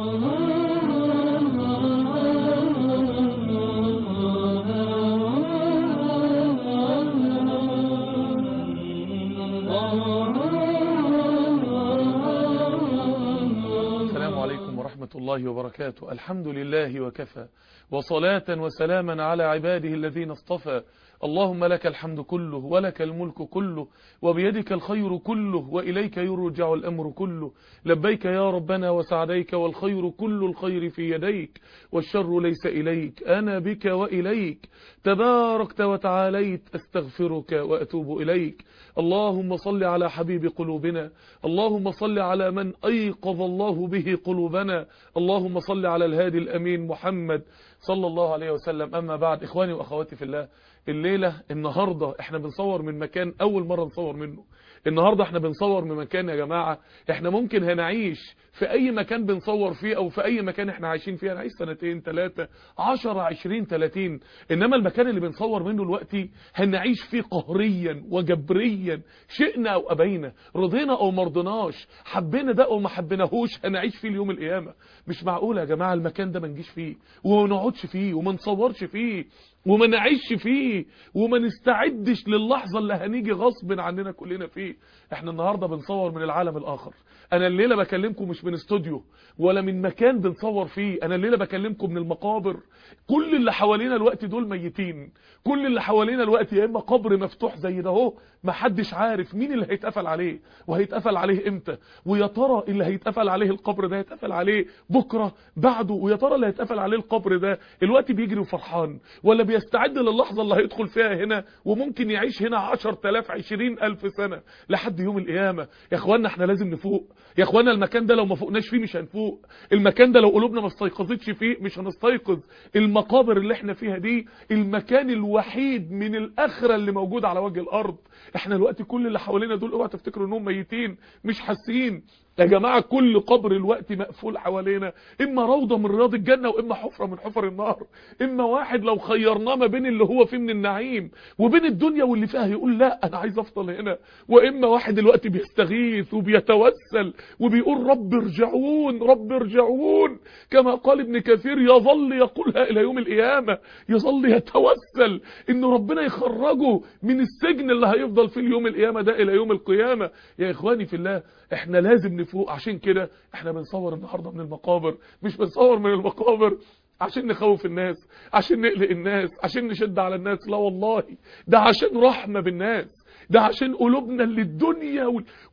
السلام عليكم ورحمة الله وبركاته الحمد لله وكفى وصلاة وسلاما على عباده الذين اصطفى اللهم لك الحمد كله ولك الملك كله وبيدك الخير كله وإليك يرجع الأمر كله لبيك يا ربنا وسعديك والخير كل الخير في يديك والشر ليس إليك أنا بك وإليك تباركت وتعاليت أستغفرك وأتوب إليك اللهم صل على حبيب قلوبنا اللهم صل على من أيقظ الله به قلوبنا اللهم صل على الهادي الأمين محمد صلى الله عليه وسلم أما بعد إخواني وأخواتي في الله الليلة النهاردة احنا بنصور من مكان أول مرة نصور منه النهاردة احنا بنصور من مكان يا جماعة احنا ممكن هنعيش في اي مكان بنصور فيه او في اي مكان احنا عايشين فيه هنعيش سنتين ثلاثة عشرة عشرين ثلاثين انما المكان اللي بنصور منه دلوقتي هنعيش فيه قهريا وجبريا شئنا او ابينا رضينا او مرضناش حبينا ده او ما حبيناهوش هنعيش فيه اليوم القيامة مش معقول يا جماعة المكان ده ما نجيش فيه وما نقعدش فيه وما نصورش فيه وما نعيش فيه وما نستعدش للحظة اللي هنيجي غصب عننا كلنا فيه احنا النهاردة بنصور من العالم الاخر انا الليلة بكلمكم مش من استوديو ولا من مكان بنصور فيه انا الليلة بكلمكم من المقابر كل اللي حوالينا الوقت دول ميتين كل اللي حوالينا الوقت يا اما قبر مفتوح زي ده اهو محدش عارف مين اللي هيتقفل عليه وهيتقفل عليه امتى ويا ترى اللي هيتقفل عليه القبر ده هيتقفل عليه بكرة بعده ويا ترى اللي هيتقفل عليه القبر ده الوقت بيجري وفرحان ولا بيستعد للحظة اللي هيدخل فيها هنا وممكن يعيش هنا عشر تلاف عشرين الف سنة لحد يوم القيامة يا اخوانا احنا لازم نفوق يا اخوانا المكان ده لو ما فوقناش فيه مش هنفوق المكان ده لو قلوبنا ما استيقظتش فيه مش هنستيقظ المقابر اللي احنا فيها دي المكان الوحيد من الاخرة اللي موجود على وجه الارض احنا الوقت كل اللي حوالينا دول اوعى تفتكروا انهم ميتين مش حاسين يا جماعة كل قبر الوقت مقفول حوالينا اما روضة من رياض الجنة واما حفرة من حفر النار اما واحد لو خيرناه ما بين اللي هو فيه من النعيم وبين الدنيا واللي فيها يقول لا انا عايز افضل هنا واما واحد الوقت بيستغيث وبيتوسل وبيقول رب ارجعون رب ارجعون كما قال ابن كثير يظل يقولها الى يوم القيامة يظل يتوسل ان ربنا يخرجه من السجن اللي هيفضل فيه اليوم القيامة ده الى يوم القيامة يا اخواني في الله احنا لازم نفوق عشان كده احنا بنصور النهاردة من المقابر مش بنصور من المقابر عشان نخوف الناس عشان نقلق الناس عشان نشد على الناس لا والله ده عشان رحمة بالناس ده عشان قلوبنا اللي الدنيا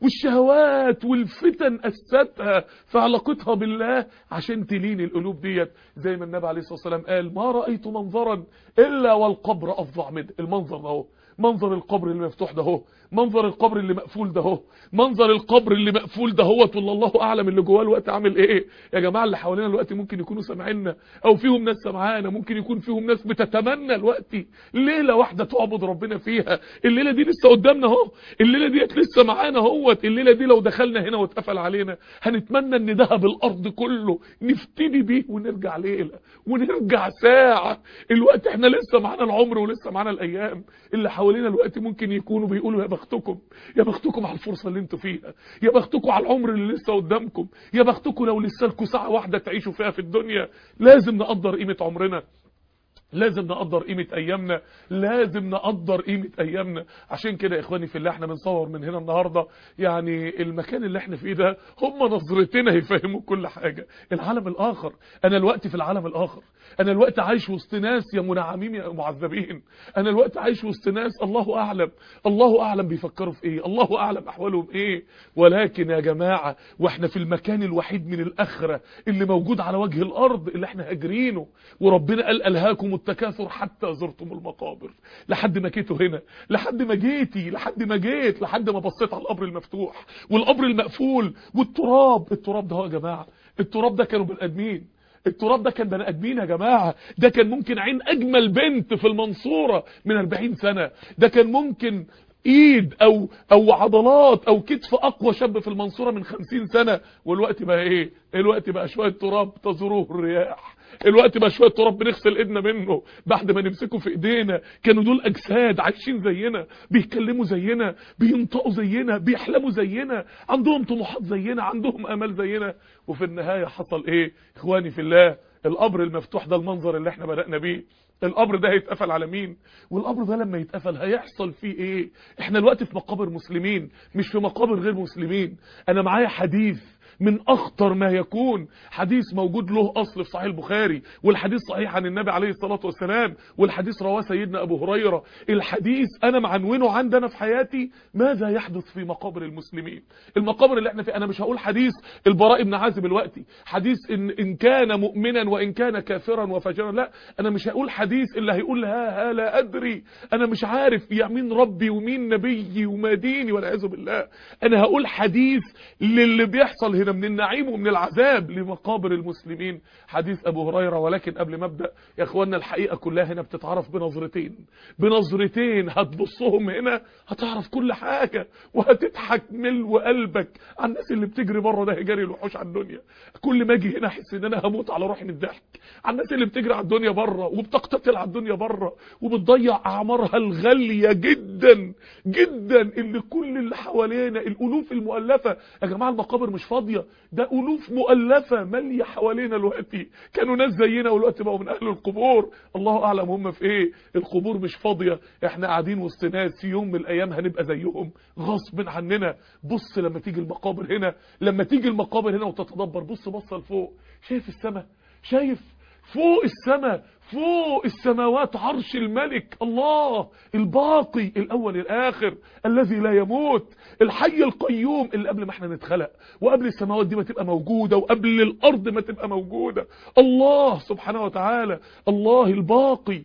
والشهوات والفتن أستها في علاقتها بالله عشان تلين القلوب ديت زي ما النبي عليه الصلاة والسلام قال ما رأيت منظرا إلا والقبر أفظع منه المنظر ده هو منظر القبر اللي مفتوح ده هو منظر القبر اللي مقفول ده هو منظر القبر اللي مقفول ده هو والله الله اعلم اللي جواه الوقت عامل ايه يا جماعه اللي حوالينا الوقت ممكن يكونوا سامعيننا او فيهم ناس سمعانا ممكن يكون فيهم ناس بتتمنى الوقت ليله واحده تعبد ربنا فيها الليله دي لسه قدامنا اهو الليله ديت لسه معانا اهوت الليله دي لو دخلنا هنا واتقفل علينا هنتمنى ان ذهب الارض كله نفتدي بيه ونرجع ليله ونرجع ساعه الوقت احنا لسه معانا العمر ولسه معانا الايام اللي حوالينا الوقت ممكن يكونوا بيقولوا يا بختكم يا بختكم على الفرصة اللي انتوا فيها يا بختكم على العمر اللي لسه قدامكم يا بختكم لو لسه لكم ساعة واحدة تعيشوا فيها في الدنيا لازم نقدر قيمة عمرنا لازم نقدر قيمة ايامنا لازم نقدر قيمة ايامنا عشان كده يا اخواني في الله احنا بنصور من هنا النهاردة يعني المكان اللي احنا فيه ده هم نظرتنا يفهموا كل حاجة العالم الاخر انا الوقت في العالم الاخر انا الوقت عايش وسط ناس يا منعمين يا معذبين انا الوقت عايش وسط ناس الله اعلم الله اعلم بيفكروا في ايه الله اعلم احوالهم ايه ولكن يا جماعة واحنا في المكان الوحيد من الاخرة اللي موجود على وجه الارض اللي احنا هاجرينه وربنا قال الهاكم التكاثر حتى زرتم المقابر لحد ما جيتوا هنا لحد ما جيتي لحد ما جيت لحد ما بصيت على القبر المفتوح والقبر المقفول والتراب التراب ده هو يا جماعة التراب ده كانوا بني ادمين التراب ده كان بني ادمين يا جماعة ده كان ممكن عين اجمل بنت في المنصورة من 40 سنة ده كان ممكن ايد او او عضلات او كتف اقوى شاب في المنصورة من خمسين سنة والوقت بقى ايه الوقت بقى شوية تراب تزروه الرياح الوقت بقى شويه تراب بنغسل ايدنا منه بعد ما نمسكه في ايدينا كانوا دول اجساد عايشين زينا بيتكلموا زينا بينطقوا زينا بيحلموا زينا عندهم طموحات زينا عندهم امال زينا وفي النهايه حصل ايه اخواني في الله القبر المفتوح ده المنظر اللي احنا بدأنا بيه القبر ده هيتقفل على مين والقبر ده لما يتقفل هيحصل فيه ايه احنا دلوقتي في مقابر مسلمين مش في مقابر غير مسلمين انا معايا حديث من اخطر ما يكون حديث موجود له اصل في صحيح البخاري والحديث صحيح عن النبي عليه الصلاة والسلام والحديث رواه سيدنا ابو هريرة الحديث انا معنونه عندنا في حياتي ماذا يحدث في مقابر المسلمين المقابر اللي احنا فيه انا مش هقول حديث البراء بن عازب الوقتي حديث ان, إن كان مؤمنا وان كان كافرا وفجرا لا انا مش هقول حديث اللي هيقول ها ها لا ادري انا مش عارف يا مين ربي ومين نبيي وما ديني والعياذ بالله انا هقول حديث للي بيحصل هنا من النعيم ومن العذاب لمقابر المسلمين حديث ابو هريرة ولكن قبل ما ابدا يا اخوانا الحقيقة كلها هنا بتتعرف بنظرتين بنظرتين هتبصهم هنا هتعرف كل حاجة وهتضحك ملو قلبك عن الناس اللي بتجري بره ده جري الوحوش على الدنيا كل ما اجي هنا احس ان انا هموت على روحي من الضحك عن الناس اللي بتجري على الدنيا بره وبتقتتل على الدنيا بره وبتضيع اعمارها الغالية جدا جدا اللي كل اللي حوالينا الالوف المؤلفة يا جماعة المقابر مش فاضية ده ألوف مؤلفة مالية حوالينا دلوقتي كانوا ناس زينا والوقت بقوا من أهل القبور الله أعلم هم في إيه القبور مش فاضية إحنا قاعدين وسط ناس في يوم من الأيام هنبقى زيهم غصب عننا بص لما تيجي المقابر هنا لما تيجي المقابر هنا وتتدبر بص بص لفوق شايف السماء شايف فوق السماء فوق السماوات عرش الملك الله الباقي الأول الآخر الذي لا يموت الحي القيوم اللي قبل ما احنا نتخلق وقبل السماوات دي ما تبقى موجودة وقبل الأرض ما تبقى موجودة الله سبحانه وتعالى الله الباقي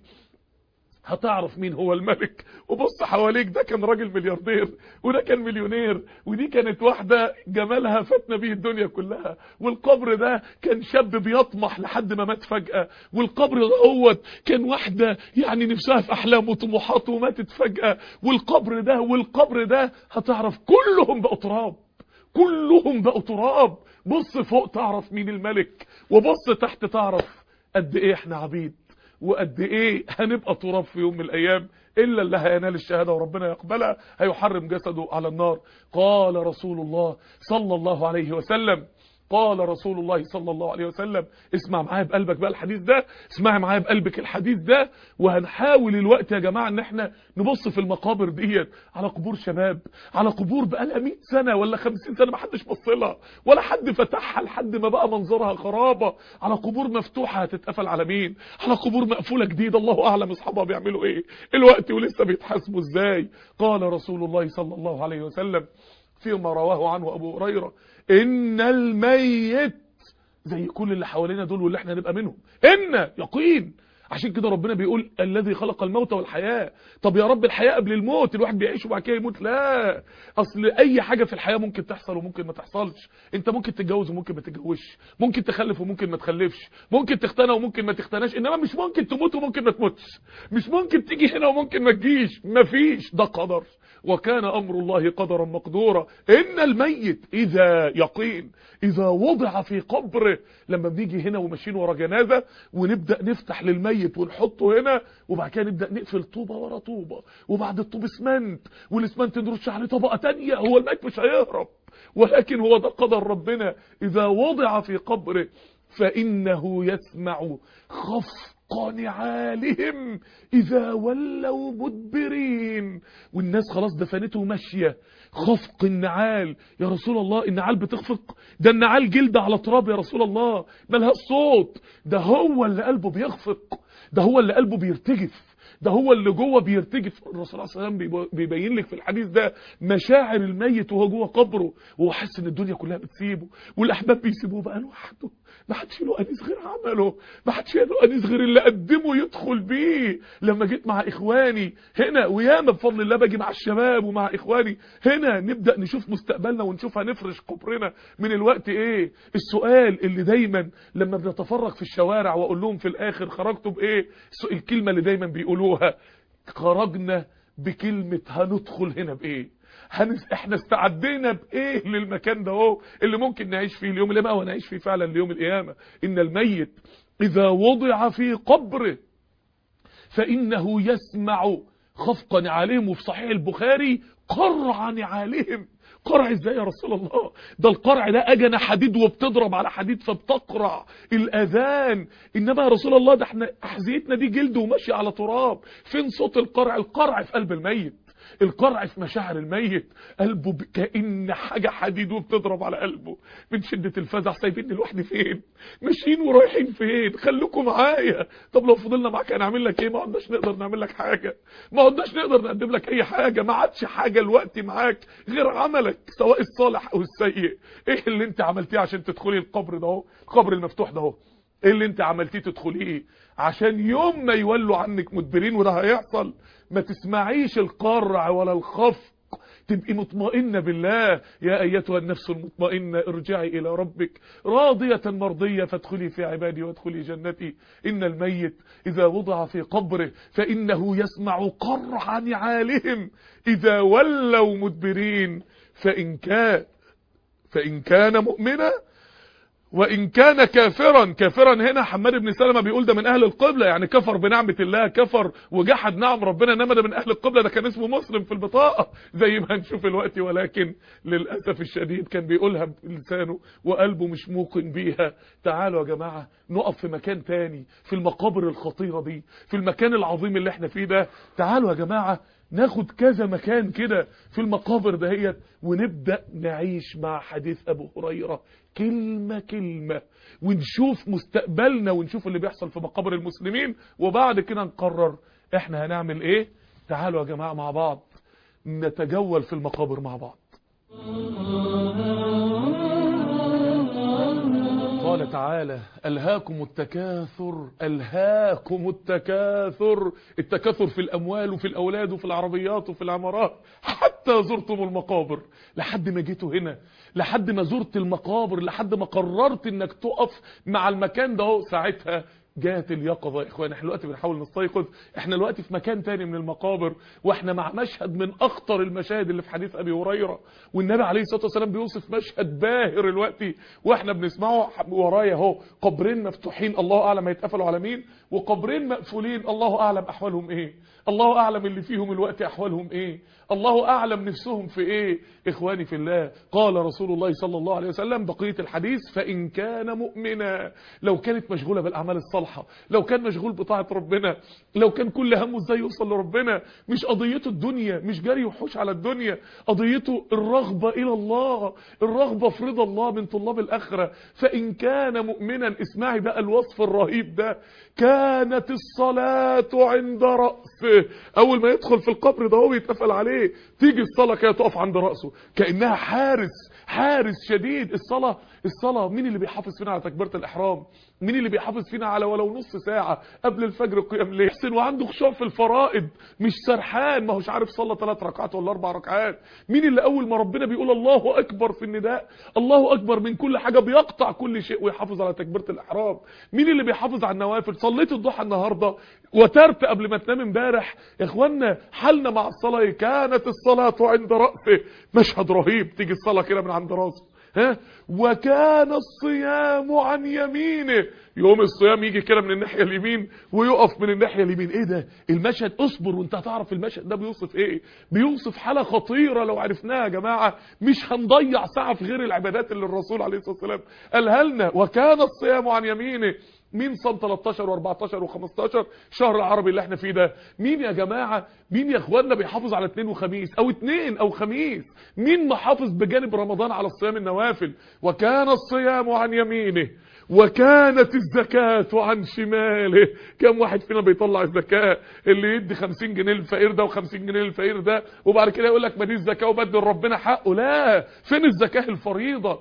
هتعرف مين هو الملك وبص حواليك ده كان راجل ملياردير وده كان مليونير ودي كانت واحدة جمالها فاتنا بيه الدنيا كلها والقبر ده كان شاب بيطمح لحد ما مات فجأة والقبر دوت كان واحدة يعني نفسها في أحلام وطموحات وماتت فجأة والقبر ده والقبر ده هتعرف كلهم بقوا تراب كلهم بقوا تراب بص فوق تعرف مين الملك وبص تحت تعرف قد ايه احنا عبيد وقد ايه هنبقى تراب في يوم من الايام الا اللي هينال الشهادة وربنا يقبلها هيحرم جسده على النار قال رسول الله صلى الله عليه وسلم قال رسول الله صلى الله عليه وسلم اسمع معايا بقلبك بقى الحديث ده اسمع معايا بقلبك الحديث ده وهنحاول الوقت يا جماعة ان احنا نبص في المقابر ديت على قبور شباب على قبور بقالها 100 سنة ولا 50 سنة ما حدش بص لها ولا حد فتحها لحد ما بقى منظرها خرابة على قبور مفتوحة هتتقفل على مين على قبور مقفولة جديدة الله اعلم اصحابها بيعملوا ايه الوقت ولسه بيتحاسبوا ازاي قال رسول الله صلى الله عليه وسلم فيما رواه عنه ابو هريره ان الميت زي كل اللي حوالينا دول واللي احنا نبقى منهم ان يقين عشان كده ربنا بيقول الذي خلق الموت والحياة طب يا رب الحياة قبل الموت الواحد بيعيش وبعد كده يموت لا اصل اي حاجة في الحياة ممكن تحصل وممكن ما تحصلش انت ممكن تتجوز وممكن ما تتجوزش ممكن تخلف وممكن ما تخلفش ممكن تختنى وممكن ما تختناش انما مش ممكن تموت وممكن ما تموتش مش ممكن تيجي هنا وممكن ما تجيش مفيش ده قدر وكان أمر الله قدرا مقدورا إن الميت إذا يقين إذا وضع في قبره لما بنيجي هنا وماشيين ورا جنازة ونبدأ نفتح للميت ونحطه هنا وبعد كده نبدأ نقفل طوبة ورا طوبة وبعد الطوب اسمنت والاسمنت نرش عليه طبقة تانية هو الميت مش هيهرب ولكن هو ده قدر ربنا إذا وضع في قبره فإنه يسمع خفق نعالهم إذا ولوا مدبرين والناس خلاص دفنته ماشية خفق النعال يا رسول الله النعال بتخفق ده النعال جلد على تراب يا رسول الله ملهاش صوت ده هو اللي قلبه بيخفق ده هو اللي قلبه بيرتجف ده هو اللي جوه بيرتجف الرسول صلى الله عليه وسلم بيبين لك في الحديث ده مشاعر الميت وهو جوه قبره وهو حاسس ان الدنيا كلها بتسيبه والاحباب بيسيبوه بقى لوحده ما حدش له انيس غير عمله ما حدش له انيس غير اللي قدمه يدخل بيه لما جيت مع اخواني هنا وياما بفضل الله باجي مع الشباب ومع اخواني هنا نبدا نشوف مستقبلنا ونشوف هنفرش قبرنا من الوقت ايه السؤال اللي دايما لما بنتفرج في الشوارع واقول لهم في الاخر خرجتوا بايه الكلمه اللي دايما بيقولوها خرجنا بكلمة هندخل هنا بايه هنس... احنا استعدينا بايه للمكان ده اهو اللي ممكن نعيش فيه اليوم القيامه ونعيش فيه فعلا ليوم القيامه ان الميت اذا وضع في قبره فانه يسمع خفق نعالهم وفي صحيح البخاري قرع نعالهم قرع ازاي يا رسول الله ده القرع ده اجنه حديد وبتضرب على حديد فبتقرع الاذان انما يا رسول الله ده احنا احذيتنا دي جلد وماشي على تراب فين صوت القرع القرع في قلب الميت القرع في مشاعر الميت قلبه كأن حاجة حديد وبتضرب على قلبه من شدة الفزع سايبيني لوحدي فين ماشيين ورايحين فين خليكم معايا طب لو فضلنا معاك هنعمل لك ايه ما عدناش نقدر نعمل لك حاجة ما عدناش نقدر نقدم لك اي حاجة ما عادش حاجة الوقت معاك غير عملك سواء الصالح او السيء ايه اللي انت عملتيه عشان تدخلي القبر ده اهو القبر المفتوح ده اهو ايه اللي انت عملتيه تدخليه عشان يوم ما يولوا عنك مدبرين وده هيحصل ما تسمعيش القرع ولا الخفق تبقي مطمئنة بالله يا أيتها النفس المطمئنة ارجعي إلى ربك راضية مرضية فادخلي في عبادي وادخلي جنتي إن الميت إذا وضع في قبره فإنه يسمع قرع نعالهم إذا ولوا مدبرين فإن كان فإن كان مؤمنا وإن كان كافرا كافرا هنا حماد بن سلمة بيقول ده من أهل القبلة يعني كفر بنعمة الله كفر وجحد نعم ربنا انما ده من أهل القبلة ده كان اسمه مسلم في البطاقة زي ما هنشوف الوقت ولكن للأسف الشديد كان بيقولها بلسانه وقلبه مش موقن بيها تعالوا يا جماعة نقف في مكان تاني في المقابر الخطيرة دي في المكان العظيم اللي احنا فيه ده تعالوا يا جماعة ناخد كذا مكان كده في المقابر دهيت ونبدأ نعيش مع حديث أبو هريرة كلمة كلمة ونشوف مستقبلنا ونشوف اللي بيحصل في مقابر المسلمين وبعد كده نقرر احنا هنعمل ايه تعالوا يا جماعة مع بعض نتجول في المقابر مع بعض قال تعالى ألهاكم التكاثر ألهاكم التكاثر التكاثر في الأموال وفي الأولاد وفي العربيات وفي العمارات حتى زرتم المقابر لحد ما جيتوا هنا لحد ما زرت المقابر لحد ما قررت انك تقف مع المكان ده ساعتها جات اليقظة يا اخوان احنا دلوقتي بنحاول نستيقظ احنا دلوقتي في مكان تاني من المقابر واحنا مع مشهد من اخطر المشاهد اللي في حديث ابي هريرة والنبي عليه الصلاة والسلام بيوصف مشهد باهر دلوقتي واحنا بنسمعه ورايا اهو قبرين مفتوحين الله اعلم هيتقفلوا على مين وقبرين مقفولين الله اعلم احوالهم ايه الله اعلم اللي فيهم الوقت احوالهم ايه الله اعلم نفسهم في ايه اخواني في الله قال رسول الله صلى الله عليه وسلم بقية الحديث فان كان مؤمنا لو كانت مشغولة بالاعمال الصالحة لو كان مشغول بطاعة ربنا لو كان كل همه ازاي يوصل لربنا مش قضيته الدنيا مش جري وحوش على الدنيا قضيته الرغبة الى الله الرغبة في رضا الله من طلاب الاخرة فان كان مؤمنا اسمعي بقى الوصف الرهيب ده كانت الصلاة عند رأسه اول ما يدخل في القبر ده هو يتقفل عليه تيجي الصلاة كده تقف عند رأسه كأنها حارس حارس شديد الصلاة الصلاة مين اللي بيحافظ فينا على تكبيرة الإحرام مين اللي بيحافظ فينا على ولو نص ساعة قبل الفجر قيام ليل حسن وعنده خشوع في الفرائض مش سرحان ما هوش عارف صلى ثلاث ركعات ولا اربع ركعات مين اللي اول ما ربنا بيقول الله اكبر في النداء الله اكبر من كل حاجة بيقطع كل شيء ويحافظ على تكبيرة الإحرام مين اللي بيحافظ على النوافل صليت الضحى النهاردة وترت قبل ما تنام امبارح يا اخوانا حالنا مع الصلاة كانت الصلاة عند رأسه مشهد رهيب تيجي الصلاة كده من عند راسه ها وكان الصيام عن يمينه يوم الصيام يجي كده من الناحية اليمين ويقف من الناحية اليمين ايه ده المشهد اصبر وانت هتعرف المشهد ده بيوصف ايه بيوصف حالة خطيرة لو عرفناها يا جماعة مش هنضيع ساعة في غير العبادات اللي الرسول عليه الصلاة والسلام قالها لنا وكان الصيام عن يمينه مين صام 13 و14 و15 شهر العربي اللي احنا فيه ده مين يا جماعة مين يا اخواننا بيحافظ على اثنين وخميس او اثنين او خميس مين محافظ بجانب رمضان على الصيام النوافل وكان الصيام عن يمينه وكانت الزكاة عن شماله كم واحد فينا بيطلع الزكاة اللي يدي 50 جنيه للفقير ده و50 جنيه للفقير ده وبعد كده يقول لك ما دي الزكاة وبدل ربنا حقه لا فين الزكاة الفريضة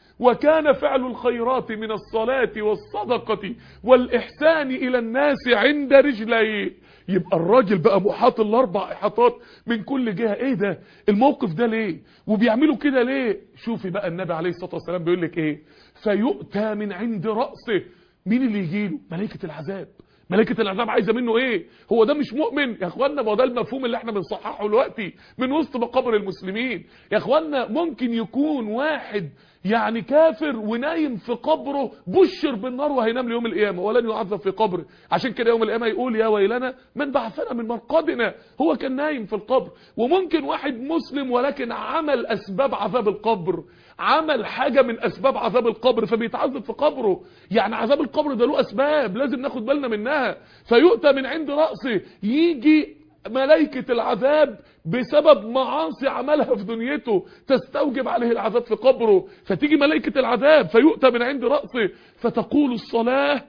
وكان فعل الخيرات من الصلاة والصدقة والإحسان إلى الناس عند رجليه يبقى الراجل بقى محاط الأربع إحاطات من كل جهة إيه ده الموقف ده ليه وبيعملوا كده ليه شوفي بقى النبي عليه الصلاة والسلام بيقول لك إيه فيؤتى من عند رأسه مين اللي يجيله ملائكة العذاب ملائكة العذاب عايزة منه ايه هو ده مش مؤمن يا اخوانا ما هو ده المفهوم اللي احنا بنصححه دلوقتي من وسط مقابر المسلمين يا اخوانا ممكن يكون واحد يعني كافر ونايم في قبره بشر بالنار وهينام ليوم القيامة ولن يعذب في قبره عشان كده يوم القيامة يقول يا ويلنا من بعثنا من مرقدنا هو كان نايم في القبر وممكن واحد مسلم ولكن عمل أسباب عذاب القبر عمل حاجة من أسباب عذاب القبر فبيتعذب في قبره يعني عذاب القبر ده له أسباب لازم ناخد بالنا منها فيؤتى من عند رأسه يجي ملائكة العذاب بسبب معاصي عملها في دنيته تستوجب عليه العذاب في قبره فتيجي ملائكة العذاب فيؤتى من عند رأسه فتقول الصلاة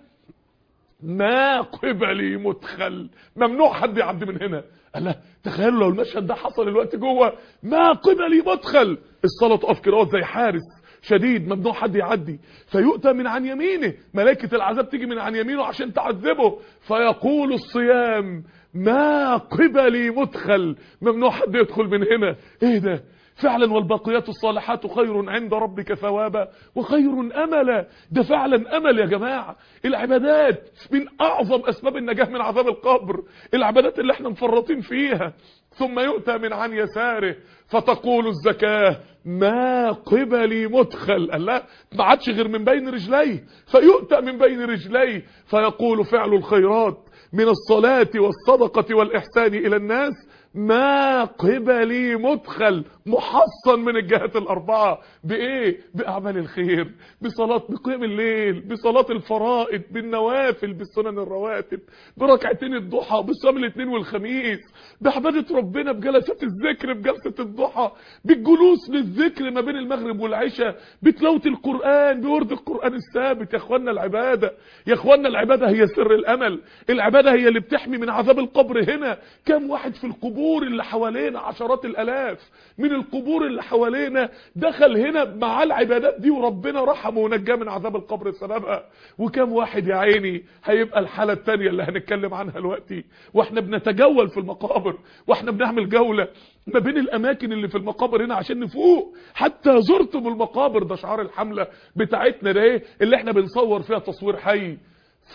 ما قبلي مدخل ممنوع حد يعدي من هنا قال لا تخيلوا لو المشهد ده حصل الوقت جوه ما قبلي مدخل الصلاة تقف كده زي حارس شديد ممنوع حد يعدي فيؤتى من عن يمينه ملائكة العذاب تيجي من عن يمينه عشان تعذبه فيقول الصيام ما قبلي مدخل ممنوع حد يدخل من هنا ايه ده فعلا والباقيات الصالحات خير عند ربك ثوابا وخير املا ده فعلا امل يا جماعة العبادات من اعظم اسباب النجاة من عذاب القبر العبادات اللي احنا مفرطين فيها ثم يؤتى من عن يساره فتقول الزكاة ما قبلي مدخل قال لا ما عادش غير من بين رجليه فيؤتى من بين رجليه فيقول فعل الخيرات من الصلاة والصدقة والإحسان إلى الناس ما قبلي مدخل محصن من الجهات الأربعة بإيه؟ بأعمال الخير بصلاة بقيام الليل بصلاة الفرائض بالنوافل بالسنن الرواتب بركعتين الضحى بالصيام الاثنين والخميس بعبادة ربنا بجلسات الذكر بجلسة الضحى بالجلوس للذكر ما بين المغرب والعشاء بتلاوة القرآن بورد القرآن الثابت يا اخوانا العبادة يا اخوانا العبادة هي سر الأمل العبادة هي اللي بتحمي من عذاب القبر هنا كم واحد في القبور اللي حوالينا عشرات الألاف من القبور اللي حوالينا دخل هنا مع العبادات دي وربنا رحمه ونجاه من عذاب القبر بسببها وكم واحد يا عيني هيبقى الحالة التانية اللي هنتكلم عنها دلوقتي واحنا بنتجول في المقابر واحنا بنعمل جولة ما بين الاماكن اللي في المقابر هنا عشان نفوق حتى زرتم المقابر ده شعار الحملة بتاعتنا ده ايه اللي احنا بنصور فيها تصوير حي ف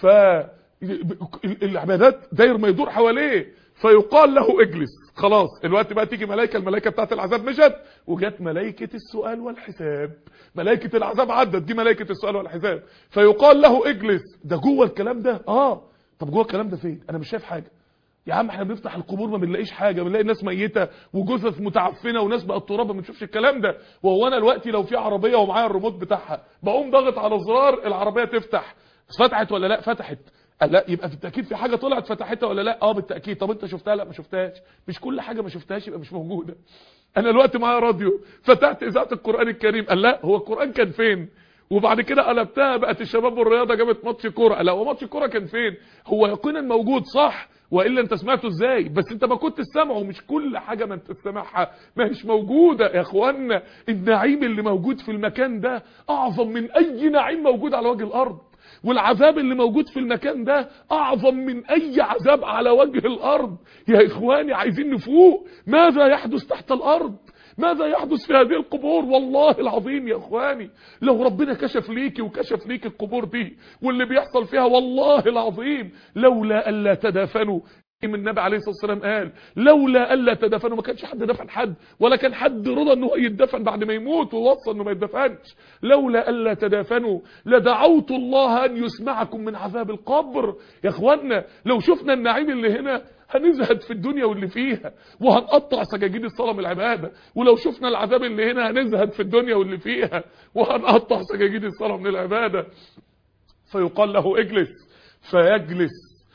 العبادات داير ما يدور حواليه فيقال له اجلس خلاص الوقت بقى تيجي ملائكه الملائكه بتاعت العذاب مشت وجت ملائكه السؤال والحساب ملائكه العذاب عدت دي ملائكه السؤال والحساب فيقال له اجلس ده جوه الكلام ده اه طب جوه الكلام ده فين انا مش شايف حاجه يا عم احنا بنفتح القبور ما بنلاقيش حاجه بنلاقي ناس ميته وجثث متعفنه وناس بقت تراب ما بنشوفش الكلام ده وهو انا دلوقتي لو في عربيه ومعايا الريموت بتاعها بقوم ضاغط على زرار العربيه تفتح فتحت ولا لا فتحت قال لا يبقى بالتاكيد في حاجه طلعت فتحتها ولا لا اه بالتاكيد طب انت شفتها لا ما شفتهاش مش كل حاجه ما شفتهاش يبقى مش موجوده انا دلوقتي معايا راديو فتحت اذاعه القران الكريم قال لا هو القران كان فين وبعد كده قلبتها بقت الشباب والرياضه جابت ماتش كوره لا هو ماتش الكوره كان فين هو يقينا موجود صح والا انت سمعته ازاي بس انت ما كنت سامعه مش كل حاجه ما انت سامعها ما هيش موجوده يا اخوانا النعيم اللي موجود في المكان ده اعظم من اي نعيم موجود على وجه الارض والعذاب اللي موجود في المكان ده اعظم من اي عذاب على وجه الارض يا اخواني عايزين نفوق ماذا يحدث تحت الارض ماذا يحدث في هذه القبور والله العظيم يا اخواني لو ربنا كشف ليكي وكشف ليك القبور دي واللي بيحصل فيها والله العظيم لولا الا تدافنوا من النبي عليه الصلاه والسلام قال لولا الا تدفنوا ما كانش حد دفن حد ولا كان حد رضى انه يتدفن بعد ما يموت ووصى انه ما يتدفنش لولا الا تدافنوا لدعوت الله ان يسمعكم من عذاب القبر يا اخوانا لو شفنا النعيم اللي هنا هنزهد في الدنيا واللي فيها وهنقطع سجاجيد الصلاة من العبادة ولو شفنا العذاب اللي هنا هنزهد في الدنيا واللي فيها وهنقطع سجاجيد الصلاة من العبادة فيقال له اجلس فيجلس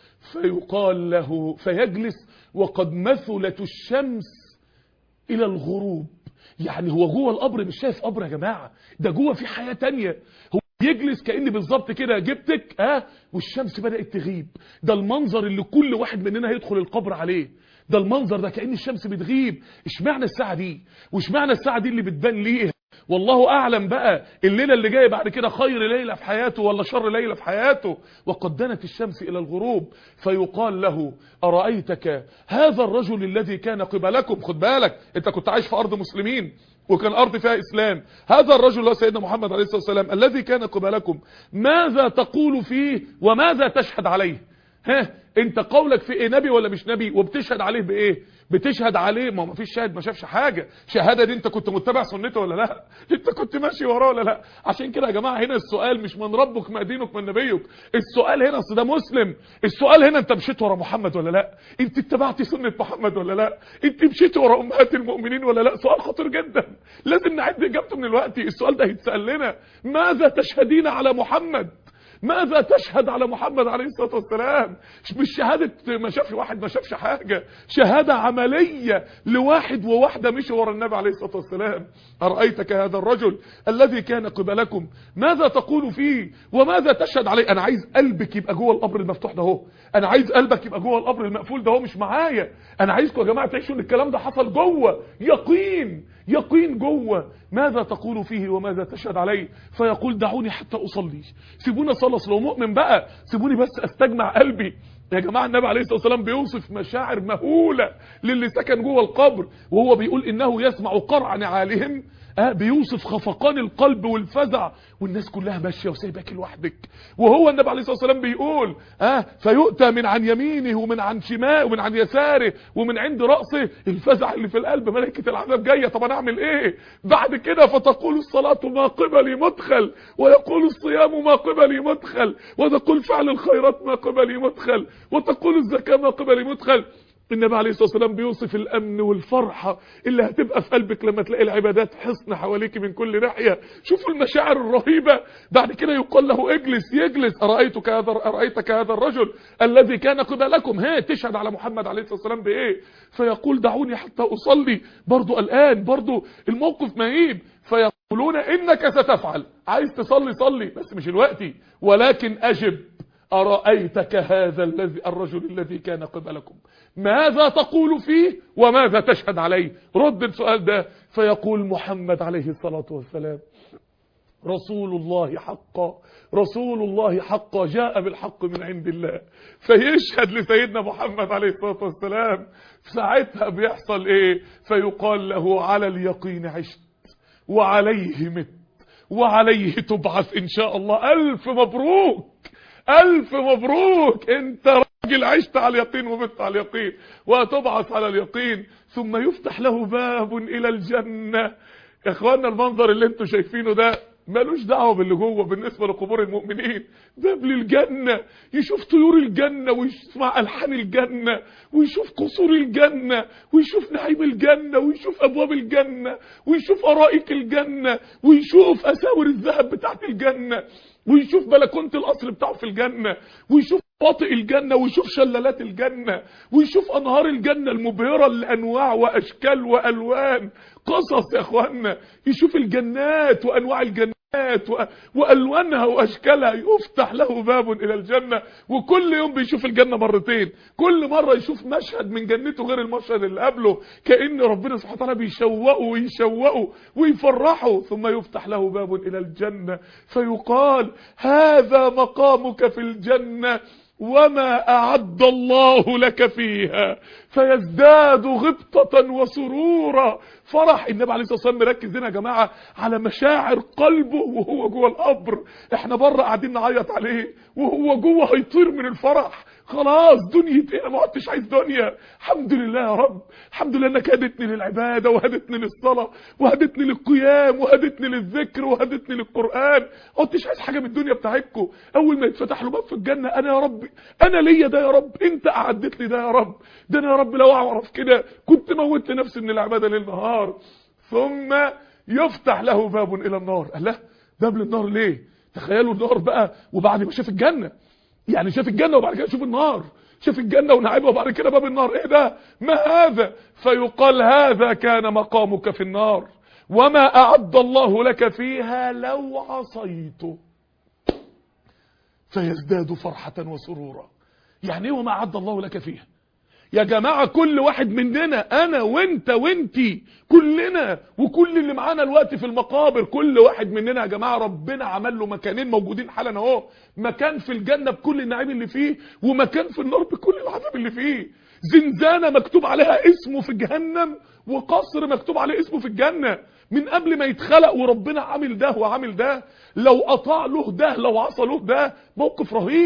فيقال له فيجلس وقد مثلت الشمس الى الغروب يعني هو جوه القبر مش شايف قبر يا جماعة ده جوه في حياة تانية هو يجلس كأن بالظبط كده جبتك اه والشمس بدأت تغيب ده المنظر اللي كل واحد مننا هيدخل القبر عليه ده المنظر ده كأن الشمس بتغيب اشمعنى الساعة دي واشمعنى الساعة دي اللي بتبان ليه والله أعلم بقى الليلة اللي جاية بعد كده خير ليلة في حياته ولا شر ليلة في حياته وقد دنت الشمس إلى الغروب فيقال له أرأيتك هذا الرجل الذي كان قبلكم خد بالك انت كنت عايش في أرض مسلمين وكان أرض فيها إسلام هذا الرجل هو سيدنا محمد عليه الصلاة والسلام الذي كان قبلكم ماذا تقول فيه وماذا تشهد عليه ها انت قولك في ايه نبي ولا مش نبي وبتشهد عليه بايه بتشهد عليه ما ما فيش شاهد ما شافش حاجه شهاده دي انت كنت متبع سنته ولا لا انت كنت ماشي وراه ولا لا عشان كده يا جماعه هنا السؤال مش من ربك ما دينك من نبيك السؤال هنا اصل ده مسلم السؤال هنا انت مشيت ورا محمد ولا لا انت اتبعت سنه محمد ولا لا انت مشيت ورا امهات المؤمنين ولا لا سؤال خطير جدا لازم نعد اجابته من الوقت السؤال ده هيتسال لنا ماذا تشهدين على محمد ماذا تشهد على محمد عليه الصلاة والسلام مش شهادة ما شافش واحد ما شافش حاجة شهادة عملية لواحد وواحدة مشي ورا النبي عليه الصلاة والسلام أرأيتك هذا الرجل الذي كان قبلكم ماذا تقول فيه وماذا تشهد عليه أنا عايز قلبك يبقى جوه القبر المفتوح ده هو أنا عايز قلبك يبقى جوه القبر المقفول ده هو مش معايا أنا عايزكم يا جماعة تعيشوا ان الكلام ده حصل جوه يقين يقين جوه ماذا تقول فيه وماذا تشهد عليه فيقول دعوني حتى أصلي سيبوني صلص لو مؤمن بقى سيبوني بس استجمع قلبي يا جماعة النبي عليه الصلاة والسلام بيوصف مشاعر مهولة للي سكن جوه القبر وهو بيقول إنه يسمع قرع نعالهم آه بيوصف خفقان القلب والفزع والناس كلها ماشيه وسايبك لوحدك وهو النبي عليه الصلاه والسلام بيقول اه فيؤتى من عن يمينه ومن عن شماله ومن عن يساره ومن عند راسه الفزع اللي في القلب ملائكه العذاب جايه طب انا اعمل ايه بعد كده فتقول الصلاه ما قبلي مدخل ويقول الصيام ما قبلي مدخل وتقول فعل الخيرات ما قبلي مدخل وتقول الزكاه ما قبلي مدخل النبي عليه الصلاة والسلام بيوصف الأمن والفرحة اللي هتبقى في قلبك لما تلاقي العبادات حصن حواليك من كل ناحية شوفوا المشاعر الرهيبة بعد كده يقال له اجلس يجلس أرأيتك هذا أرأيتك هذا الرجل الذي كان قبلكم ها تشهد على محمد عليه الصلاة والسلام بإيه فيقول دعوني حتى أصلي برضو الآن برضو الموقف مهيب فيقولون إنك ستفعل عايز تصلي صلي بس مش الوقت ولكن أجب أرأيتك هذا الذي الرجل الذي كان قبلكم ماذا تقول فيه وماذا تشهد عليه رد السؤال ده فيقول محمد عليه الصلاة والسلام رسول الله حقا رسول الله حقا جاء بالحق من عند الله فيشهد لسيدنا محمد عليه الصلاة والسلام ساعتها بيحصل ايه فيقال له على اليقين عشت وعليه مت وعليه تبعث ان شاء الله الف مبروك الف مبروك انت راجل عشت على اليقين ومت على اليقين وتبعث على اليقين ثم يفتح له باب الى الجنة يا اخوانا المنظر اللي انتوا شايفينه ده ملوش دعوه باللي جوه بالنسبه لقبور المؤمنين باب للجنه يشوف طيور الجنه ويسمع الحان الجنه ويشوف قصور الجنه ويشوف نعيم الجنه ويشوف ابواب الجنه ويشوف ارائك الجنه ويشوف اساور الذهب بتاعت الجنه ويشوف بلكونه القصر بتاعه في الجنه ويشوف شواطئ الجنة ويشوف شلالات الجنة ويشوف أنهار الجنة المبهرة لأنواع وأشكال وألوان قصص يا أخوانا يشوف الجنات وأنواع الجنات وألوانها وأشكالها يفتح له باب إلى الجنة وكل يوم بيشوف الجنة مرتين كل مرة يشوف مشهد من جنته غير المشهد اللي قبله كأن ربنا سبحانه وتعالى بيشوقه ويشوقه ويفرحه ثم يفتح له باب إلى الجنة فيقال هذا مقامك في الجنة وما أعد الله لك فيها فيزداد غبطة وسرورا فرح النبي عليه الصلاة والسلام مركز هنا يا جماعة على مشاعر قلبه وهو جوه القبر احنا بره قاعدين نعيط عليه وهو جوه هيطير من الفرح خلاص دنيا ايه ما عدتش عايز دنيا الحمد لله يا رب الحمد لله انك هدتني للعباده وهدتني للصلاه وهدتني للقيام وهدتني للذكر وهدتني للقران ما عدتش عايز حاجه من الدنيا بتاعتكم اول ما يتفتح له باب في الجنه انا يا رب انا ليا ده يا رب انت اعدت لي ده يا رب ده انا يا رب لو اعرف كده كنت موتت نفسي من العباده ليل نهار ثم يفتح له باب الى النار قال له باب للنار ليه تخيلوا النار بقى وبعد ما شاف الجنه يعني شاف الجنة وبعد كده شوف النار شاف الجنة ونعيمها وبعد كده باب النار ايه ده ما هذا فيقال هذا كان مقامك في النار وما أعد الله لك فيها لو عصيته فيزداد فرحة وسرورا يعني ايه وما أعد الله لك فيها يا جماعة كل واحد مننا انا وانت وانتي كلنا وكل اللي معانا الوقت في المقابر كل واحد مننا يا جماعة ربنا عمل له مكانين موجودين حالا اهو مكان في الجنة بكل النعيم اللي فيه ومكان في النار بكل العذاب اللي فيه زنزانة مكتوب عليها اسمه في جهنم وقصر مكتوب عليه اسمه في الجنة من قبل ما يتخلق وربنا عامل ده وعامل ده لو اطاع له ده لو عصى له ده موقف رهيب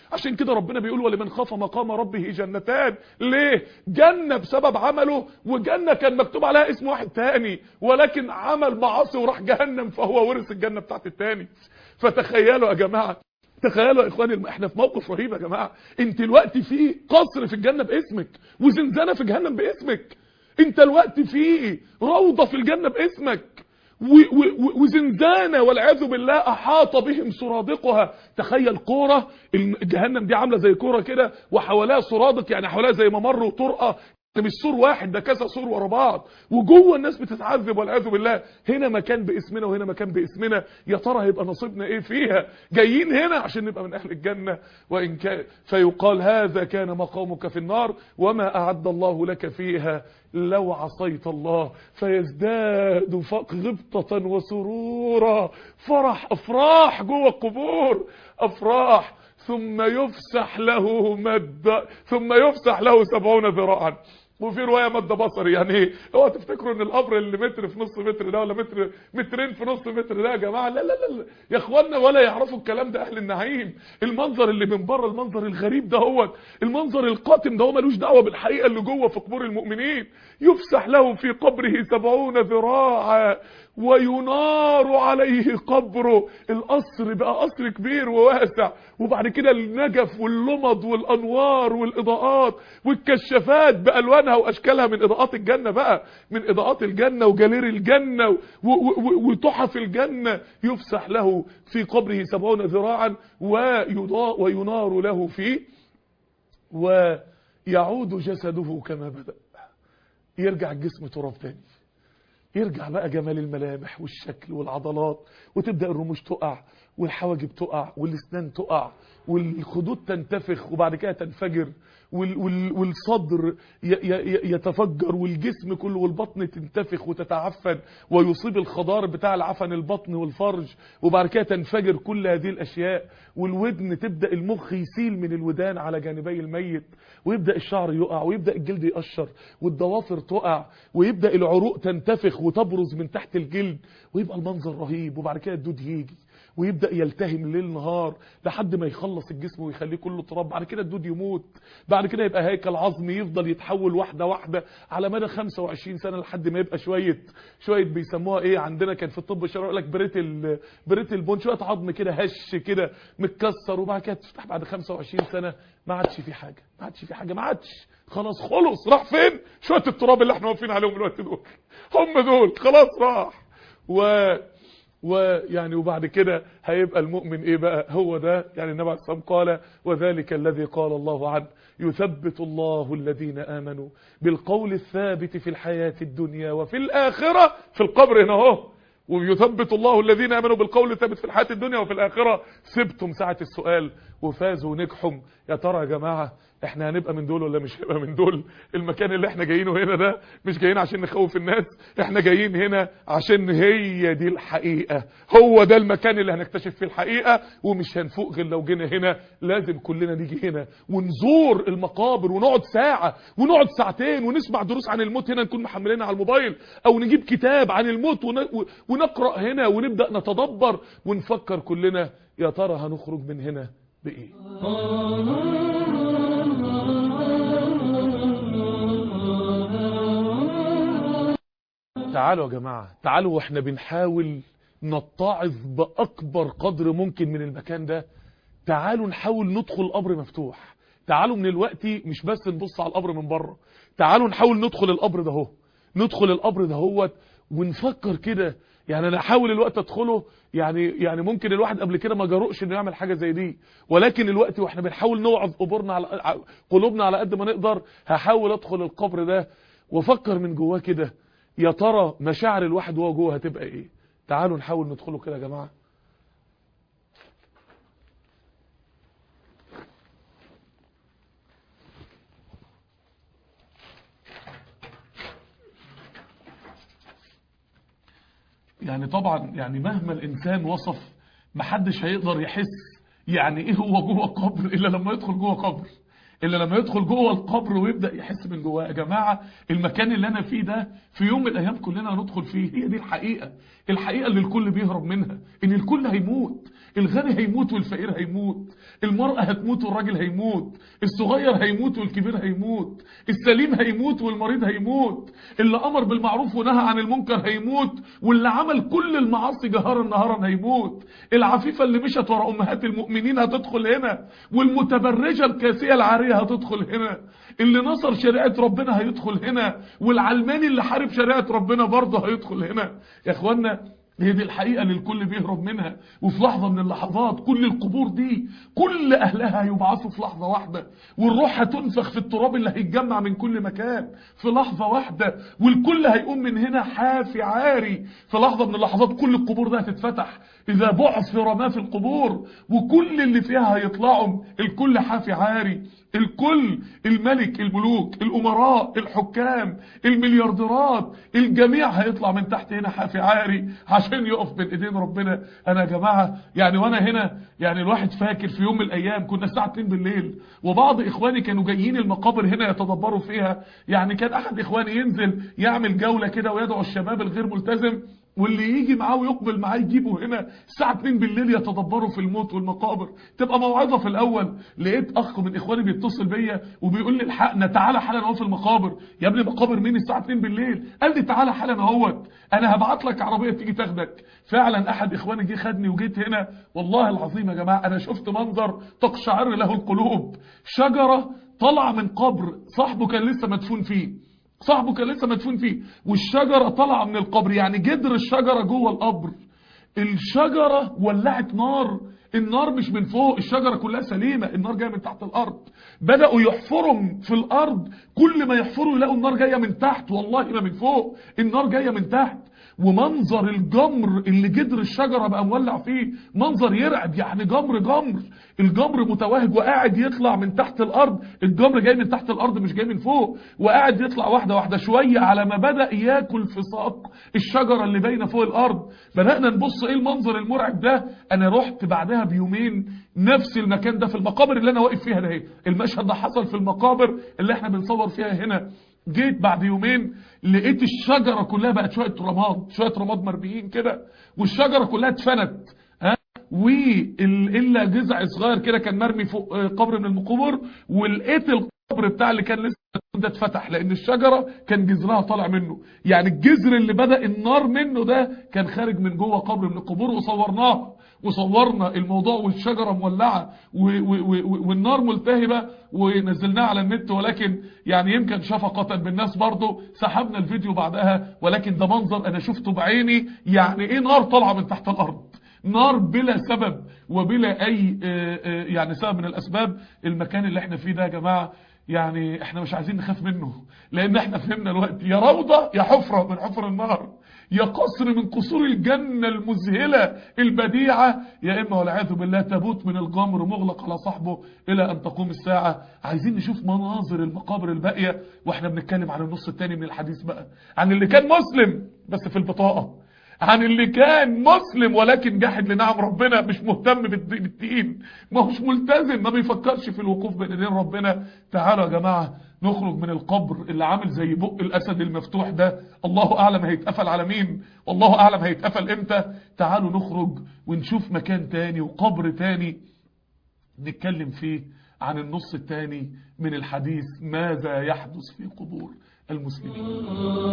عشان كده ربنا بيقول ولمن خاف مقام ربه جنتان ليه جنة بسبب عمله وجنة كان مكتوب عليها اسم واحد تاني ولكن عمل معاصي وراح جهنم فهو ورث الجنة بتاعت التاني فتخيلوا يا جماعة تخيلوا يا اخواني احنا في موقف رهيب يا جماعه انت دلوقتي في قصر في الجنه باسمك وزنزانه في جهنم باسمك انت دلوقتي في روضه في الجنه باسمك وزنزانه والعياذ بالله احاط بهم سرادقها تخيل كوره جهنم دي عامله زي كوره كده وحواليها سرادق يعني حواليها زي ممر وطرقه مش سور واحد ده كذا سور ورا بعض وجوه الناس بتتعذب والعياذ بالله هنا مكان باسمنا وهنا مكان باسمنا يا ترى هيبقى نصيبنا ايه فيها جايين هنا عشان نبقى من اهل الجنه وان كان فيقال هذا كان مقامك في النار وما اعد الله لك فيها لو عصيت الله فيزداد غبطة وسرورا فرح افراح جوه القبور افراح ثم يفسح له مد ثم يفسح له سبعون ذراعا وفي روايه مد بصري يعني ايه اوعوا تفتكروا ان القبر اللي متر في نص متر ده ولا متر مترين في نص متر ده يا جماعه لا لا لا يا اخوانا ولا يعرفوا الكلام ده اهل النعيم المنظر اللي من بره المنظر الغريب ده هو المنظر القاتم ده هو ملوش دعوه بالحقيقه اللي جوه في قبور المؤمنين يفسح له في قبره سبعون ذراعا وينار عليه قبره القصر بقى قصر كبير وواسع وبعد كده النجف واللمض والانوار والاضاءات والكشافات بالوانها واشكالها من اضاءات الجنه بقى من اضاءات الجنه وجالير الجنه وتحف الجنه يفسح له في قبره سبعون ذراعا ويضاء وينار له فيه ويعود جسده كما بدأ يرجع الجسم تراب تاني يرجع بقى جمال الملامح والشكل والعضلات وتبدأ الرموش تقع والحواجب تقع والاسنان تقع والخدود تنتفخ وبعد كده تنفجر وال وال والصدر يتفجر والجسم كله والبطن تنتفخ وتتعفن ويصيب الخضار بتاع العفن البطن والفرج وبعد كده تنفجر كل هذه الاشياء والودن تبدا المخ يسيل من الودان على جانبي الميت ويبدا الشعر يقع ويبدا الجلد يقشر والضوافر تقع ويبدا العروق تنتفخ وتبرز من تحت الجلد ويبقى المنظر رهيب وبعد كده الدود يجي ويبدأ يلتهم ليل نهار لحد ما يخلص الجسم ويخليه كله تراب بعد كده الدود يموت بعد كده يبقى هيكل عظمي يفضل يتحول واحدة واحدة على مدى 25 سنة لحد ما يبقى شوية شوية بيسموها ايه عندنا كان في الطب الشرعي يقول لك بريتل بريتل بون شوية عظم كده هش كده متكسر وبعد كده تفتح بعد 25 سنة ما عادش في حاجة ما عادش في حاجة ما عادش خلاص خلص راح فين شوية التراب اللي احنا واقفين عليهم الوقت دول هم دول خلاص راح و ويعني وبعد كده هيبقى المؤمن ايه بقى هو ده يعني النبي عليه الصلاه قال وذلك الذي قال الله عنه يثبت الله الذين امنوا بالقول الثابت في الحياه الدنيا وفي الاخره في القبر هنا اهو ويثبت الله الذين امنوا بالقول الثابت في الحياه الدنيا وفي الاخره سبتم ساعه السؤال وفازوا ونجحوا يا ترى يا جماعه احنا هنبقى من دول ولا مش هنبقى من دول المكان اللي احنا جايينه هنا ده مش جايين عشان نخوف الناس احنا جايين هنا عشان هي دي الحقيقة هو ده المكان اللي هنكتشف فيه الحقيقة ومش هنفوق غير لو جينا هنا لازم كلنا نيجي هنا ونزور المقابر ونقعد ساعة ونقعد ساعتين ونسمع دروس عن الموت هنا نكون محملينها على الموبايل او نجيب كتاب عن الموت ونقرأ هنا ونبدأ نتدبر ونفكر كلنا يا ترى هنخرج من هنا بإيه تعالوا يا جماعة تعالوا واحنا بنحاول نتعظ بأكبر قدر ممكن من المكان ده تعالوا نحاول ندخل القبر مفتوح تعالوا من الوقت مش بس نبص على القبر من بره تعالوا نحاول ندخل القبر ده هو ندخل القبر ده هو ونفكر كده يعني انا احاول الوقت ادخله يعني يعني ممكن الواحد قبل كده ما جرؤش انه يعمل حاجه زي دي ولكن الوقت واحنا بنحاول نوعظ قبورنا على قلوبنا على قد ما نقدر هحاول ادخل القبر ده وافكر من جواه كده يا ترى مشاعر الواحد وهو جوه هتبقى ايه تعالوا نحاول ندخله كده يا جماعه يعني طبعا يعني مهما الانسان وصف محدش هيقدر يحس يعني ايه هو جوه قبر الا لما يدخل جوه قبر اللي لما يدخل جوه القبر ويبدا يحس من جواه يا جماعه المكان اللي انا فيه ده في يوم من الايام كلنا هندخل فيه هي دي الحقيقه الحقيقه اللي الكل بيهرب منها ان الكل هيموت الغني هيموت والفقير هيموت المرأة هتموت والراجل هيموت الصغير هيموت والكبير هيموت السليم هيموت والمريض هيموت اللي أمر بالمعروف ونهى عن المنكر هيموت واللي عمل كل المعاصي جهارا نهارا هيموت العفيفة اللي مشت ورا أمهات المؤمنين هتدخل هنا والمتبرجة الكاسية العارية هتدخل هنا اللي نصر شريعة ربنا هيدخل هنا والعلماني اللي حارب شريعة ربنا برضه هيدخل هنا يا اخوانا هي دي الحقيقة اللي الكل بيهرب منها وفي لحظة من اللحظات كل القبور دي كل أهلها هيبعثوا في لحظة واحدة والروح هتنفخ في التراب اللي هيتجمع من كل مكان في لحظة واحدة والكل هيقوم من هنا حافي عاري في لحظة من اللحظات كل القبور ده هتتفتح إذا بعثر ما في القبور وكل اللي فيها هيطلعوا الكل حافي عاري الكل الملك الملوك الأمراء الحكام المليارديرات الجميع هيطلع من تحت هنا حافي عاري عشان يقف بين ايدين ربنا انا يا جماعة يعني وانا هنا يعني الواحد فاكر في يوم من الايام كنا الساعة 2 بالليل وبعض اخواني كانوا جايين المقابر هنا يتدبروا فيها يعني كان احد اخواني ينزل يعمل جولة كده ويدعو الشباب الغير ملتزم واللي يجي معاه ويقبل معاه يجيبه هنا الساعة 2 بالليل يتدبروا في الموت والمقابر تبقى موعظة في الأول لقيت أخ من إخواني بيتصل بيا وبيقول لي الحقنا تعالى حالا اهو في المقابر يا ابني مقابر مين الساعة 2 بالليل قال لي تعالى حالا اهوت أنا هبعت لك عربية تيجي تاخدك فعلا أحد إخواني جه خدني وجيت هنا والله العظيم يا جماعة أنا شفت منظر تقشعر له القلوب شجرة طلع من قبر صاحبه كان لسه مدفون فيه صاحبه كان لسه مدفون فيه والشجرة طالعه من القبر يعني جدر الشجرة جوه القبر الشجرة ولعت نار النار مش من فوق الشجرة كلها سليمة النار جاية من تحت الأرض بدأوا يحفروا في الأرض كل ما يحفروا يلاقوا النار جاية من تحت والله ما من فوق النار جاية من تحت ومنظر الجمر اللي جدر الشجرة بقى مولع فيه منظر يرعب يعني جمر جمر الجمر متوهج وقاعد يطلع من تحت الارض الجمر جاي من تحت الارض مش جاي من فوق وقاعد يطلع واحدة واحدة شوية على ما بدأ ياكل في ساق الشجرة اللي باينه فوق الارض بدأنا نبص ايه المنظر المرعب ده انا رحت بعدها بيومين نفس المكان ده في المقابر اللي انا واقف فيها ده اهي المشهد ده حصل في المقابر اللي احنا بنصور فيها هنا جيت بعد يومين لقيت الشجرة كلها بقت شوية رماد شوية رماد مرميين كده والشجرة كلها اتفنت ها وإلا جذع صغير كده كان مرمي فوق قبر من المقابر ولقيت القبر بتاع اللي كان لسه ده اتفتح لان الشجرة كان جذرها طالع منه يعني الجذر اللي بدأ النار منه ده كان خارج من جوه قبر من القبور وصورناه وصورنا الموضوع والشجرة مولعة والنار ملتهبة ونزلناه على النت ولكن يعني يمكن شفقة بالناس برضو سحبنا الفيديو بعدها ولكن ده منظر انا شفته بعيني يعني ايه نار طالعة من تحت الارض نار بلا سبب وبلا اي يعني سبب من الاسباب المكان اللي احنا فيه ده يا جماعة يعني احنا مش عايزين نخاف منه لان احنا فهمنا الوقت يا روضة يا حفرة من حفر النار يا قصر من قصور الجنة المذهلة البديعة يا إما والعياذ بالله تبوت من الجمر مغلق على صاحبه إلى أن تقوم الساعة عايزين نشوف مناظر المقابر الباقية وإحنا بنتكلم عن النص الثاني من الحديث بقى عن اللي كان مسلم بس في البطاقة عن اللي كان مسلم ولكن جاحد لنعم ربنا مش مهتم بالدين ما هوش ملتزم ما بيفكرش في الوقوف بين ايدين ربنا تعالوا يا جماعة نخرج من القبر اللي عامل زي بق الاسد المفتوح ده الله اعلم هيتقفل على مين والله اعلم هيتقفل امتى تعالوا نخرج ونشوف مكان تاني وقبر تاني نتكلم فيه عن النص التاني من الحديث ماذا يحدث في قبور المسلمين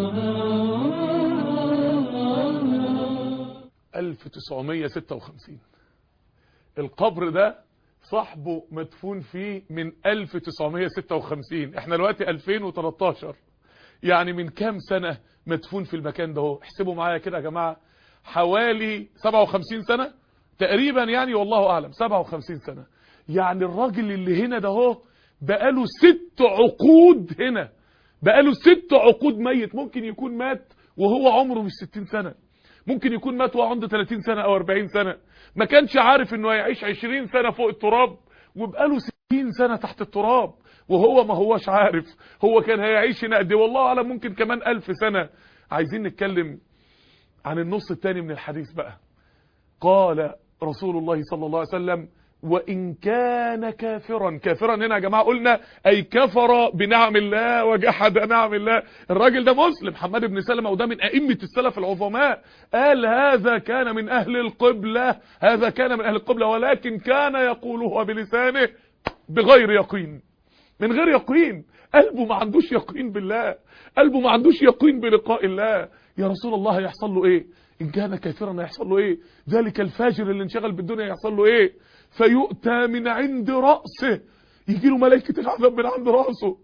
1956 القبر ده صاحبه مدفون فيه من 1956 احنا دلوقتي 2013 يعني من كام سنة مدفون في المكان ده هو احسبوا معايا كده يا جماعة حوالي 57 سنة تقريبا يعني والله اعلم 57 سنة يعني الراجل اللي هنا ده هو بقاله ست عقود هنا بقاله ست عقود ميت ممكن يكون مات وهو عمره مش 60 سنة ممكن يكون مات وهو عنده 30 سنة او 40 سنة ما كانش عارف انه هيعيش 20 سنة فوق التراب وبقاله 60 سنة تحت التراب وهو ما هوش عارف هو كان هيعيش هنا قد ايه والله اعلم ممكن كمان ألف سنة عايزين نتكلم عن النص الثاني من الحديث بقى قال رسول الله صلى الله عليه وسلم وإن كان كافرا كافرا هنا يا جماعة قلنا أي كفر بنعم الله وجحد نعم الله الراجل ده مسلم حماد بن سلمة وده من أئمة السلف العظماء قال هذا كان من أهل القبلة هذا كان من أهل القبلة ولكن كان يقوله بلسانه بغير يقين من غير يقين قلبه ما عندوش يقين بالله قلبه ما عندوش يقين بلقاء الله يا رسول الله هيحصل له ايه ان كان كافرا هيحصل له ايه ذلك الفاجر اللي انشغل بالدنيا هيحصل له ايه فيؤتى من عند رأسه يجي له ملائكة العذاب من عند رأسه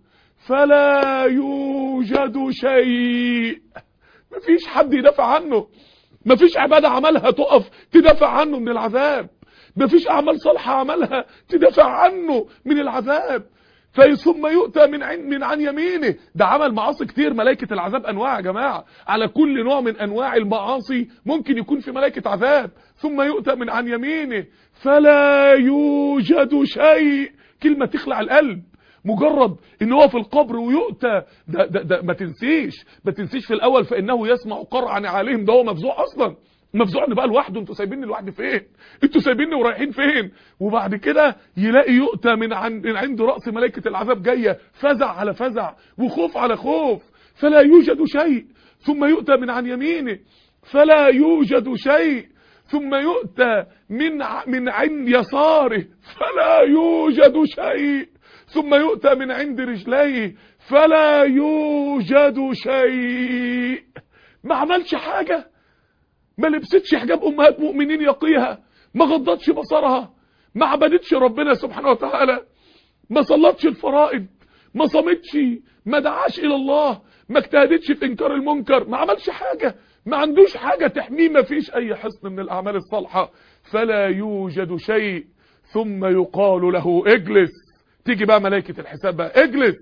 فلا يوجد شيء مفيش حد يدافع عنه مفيش عبادة عملها تقف تدافع عنه من العذاب مفيش أعمال صالحة عملها تدافع عنه من العذاب ثم يؤتى من عن من عن يمينه ده عمل معاصي كتير ملائكة العذاب انواع يا جماعة على كل نوع من انواع المعاصي ممكن يكون في ملائكة عذاب ثم يؤتى من عن يمينه فلا يوجد شيء كلمة تخلع القلب مجرد ان هو في القبر ويؤتى ده, ده, ده ما تنسيش ما تنسيش في الاول فانه يسمع قرعا عليهم ده هو مفزوع اصلا مفزوع ان بقى لوحده انتوا سايبيني لوحدي فين انتوا سايبيني ورايحين فين وبعد كده يلاقي يؤتى من عن من عند راس ملائكه العذاب جايه فزع على فزع وخوف على خوف فلا يوجد شيء ثم يؤتى من عن يمينه فلا يوجد شيء ثم يؤتى من ع- من عند يساره فلا يوجد شيء ثم يؤتى من عند رجليه فلا يوجد شيء ما عملش حاجه ما لبستش حجاب امهات مؤمنين يقيها ما غضتش بصرها ما عبدتش ربنا سبحانه وتعالى ما صلتش الفرائض ما صمتش ما دعاش الى الله ما اجتهدتش في انكار المنكر ما عملش حاجة ما عندوش حاجة تحميه ما فيش اي حصن من الاعمال الصالحة فلا يوجد شيء ثم يقال له اجلس تيجي بقى ملائكة الحساب بقى اجلس